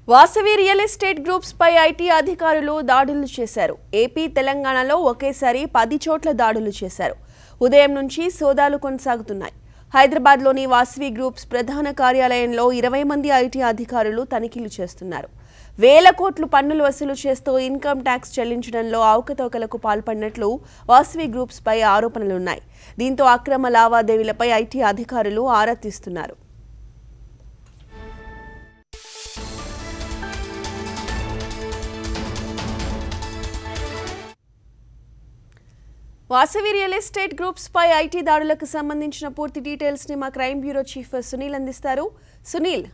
Vasavi real estate groups పై IT అధికారులు దాడులు చేశారు ఏపీ తెలంగాణలో ఒకేసారి పది చోట్ల దాడులు చేశారు ఉదయం నుంచి సోదాలు కొనసాగుతున్నాయి హైదరాబాద్లోని వాసవి గ్రూప్స్ ప్రధాన కార్యాలయంలో ఇరవై మంది ఐటీ అధికారులు తనిఖీలు చేస్తున్నారు వేల కోట్లు పన్నులు వసూలు చేస్తూ ఇన్కమ్ ట్యాక్స్ చెల్లించడంలో అవకతవకలకు పాల్పడినట్లు వాసవి గ్రూప్స్ పై ఆరోపణలున్నాయి దీంతో అక్రమ లావాదేవీలపై ఐటీ అధికారులు ఆరా తీస్తున్నారు వాసవి రియల్ ఎస్టేట్ గ్రూప్స్ పై ఐటీ దాడులకు సంబంధించిన పూర్తి డీటెయిల్స్ ని మా క్రైమ్ బ్యూరో చీఫ్ సునీల్ అందిస్తారు Sunil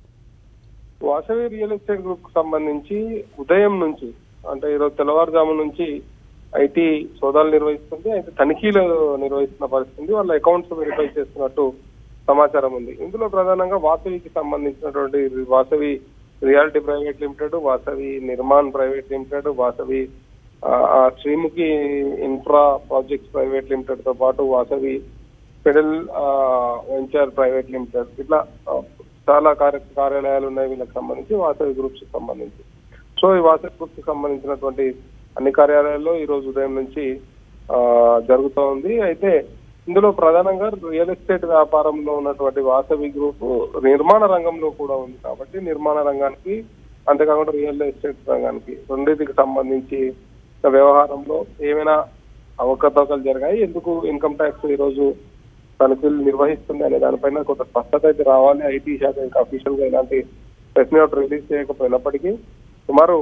Vasavi real estate group కు సంబంధించి ఉదయం నుంచి అంటే ఈరోజు తెల్లవారుజాము నుంచి ఐటీ సోదాలు నిర్వహిస్తుంది అయితే తనిఖీలు నిర్వహిస్తున్న పరిస్థితి వాళ్ళ అకౌంట్స్ వెరిఫై చేస్తున్నట్టు సమాచారం ఉంది ఇందులో ప్రధానంగా వాసవికి సంబంధించినటువంటి Vasavi reality private limited Vasavi Nirman private limited Vasavi ఆ, ఆ Srimukhi infra projects private limited తో పాటు Vasavi federal venture private limited ఇట్లా ఆ, చాలా కార్య కార్యాలయాలు ఉన్నాయి వీళ్ళకి సంబంధించి వాసవి గ్రూప్స్ కి సంబంధించి సో ఈ వాసవి గ్రూప్స్ కి సంబంధించినటువంటి అన్ని కార్యాలయాల్లో ఈ రోజు ఉదయం నుంచి ఆ, జరుగుతూ ఉంది అయితే ఇందులో ప్రధానంగా రియల్ ఎస్టేట్ వ్యాపారంలో ఉన్నటువంటి వాసవి గ్రూప్ నిర్మాణ రంగంలో కూడా ఉంది కాబట్టి నిర్మాణ రంగానికి అంతేకాకుండా రియల్ ఎస్టేట్ రంగానికి రెండింటికి సంబంధించి వ్యవహారంలో ఏమైనా అవకతవకలు జరిగాయి ఎందుకు ఇన్కమ్ ట్యాక్స్ ఈ రోజు తనిఖీలు నిర్వహిస్తుంది అనే దానిపైన కొంత స్పష్టత అయితే రావాలి ఐటీ శాఖ ఇంకా అఫీషియల్ గా ఇలాంటి ప్రెస్ నోట్ రిలీజ్ చేయకపోయినప్పటికీ సుమారు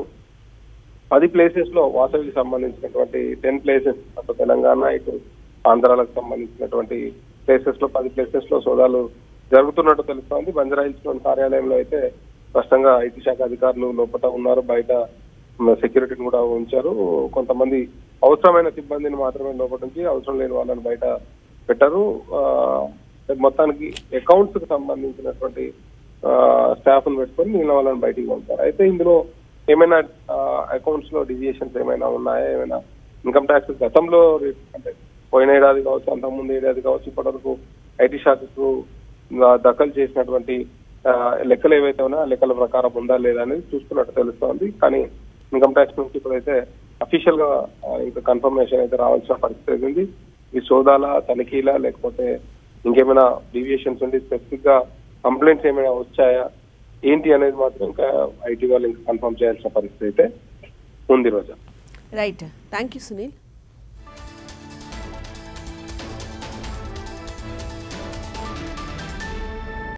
పది ప్లేసెస్ లో వాసవికి సంబంధించినటువంటి టెన్ ప్లేసెస్ అటు తెలంగాణ ఇటు ఆంధ్రాలకు సంబంధించినటువంటి ప్లేసెస్ లో పది ప్లేసెస్ లో సోదాలు జరుగుతున్నట్టు తెలుస్తోంది బంజారాహిల్స్ లోని కార్యాలయంలో అయితే స్పష్టంగా ఐటీ శాఖ అధికారులు లోపల ఉన్నారు బయట సెక్యూరిటీని కూడా ఉంచారు కొంతమంది అవసరమైన సిబ్బందిని మాత్రమే లోపల నుంచి అవసరం లేని వాళ్ళని బయట పెట్టారు ఆ, మొత్తానికి అకౌంట్స్ కి సంబంధించినటువంటి స్టాఫ్ ను పెట్టుకొని మిగిలిన వాళ్ళని బయటికి పంపారు అయితే ఇందులో ఏమైనా అకౌంట్స్ లో డివియేషన్స్ ఏమైనా ఉన్నాయా ఏమైనా ఇన్కమ్ ట్యాక్స్ గతంలో రే- అంటే పోయిన ఏడాది కావచ్చు అంతకుముందు ఏడాది కావచ్చు ఇప్పటివరకు ఐటీ శాఖకు ఆ, దఖలు చేసినటువంటి ఆ, లెక్కలు ఏవైతే ఉన్నాయో ఆ లెక్కల ప్రకారం ఉందా లేదా అనేది చూస్తున్నట్టు తెలుస్తోంది కానీ ఇన్కమ్ ట్యాక్స్ నుంచి ఇప్పుడైతే అఫీషియల్ గా ఆ, ఇంకా కన్ఫర్మేషన్ అయితే రావాల్సిన పరిస్థితి ఉంది ఈ సోదాల తనిఖీల లేకపోతే ఇంకేమైనా డీవియేషన్స్ ఉండి స్పెసిఫిక్ గా కంప్లైంట్స్ ఏమైనా వచ్చాయా ఏంటి అనేది మాత్రం ఇంకా ఐటీ వాళ్ళు ఇంకా కన్ఫర్మ్ చేయాల్సిన పరిస్థితి అయితే ఉంది Roja right thank you Sunil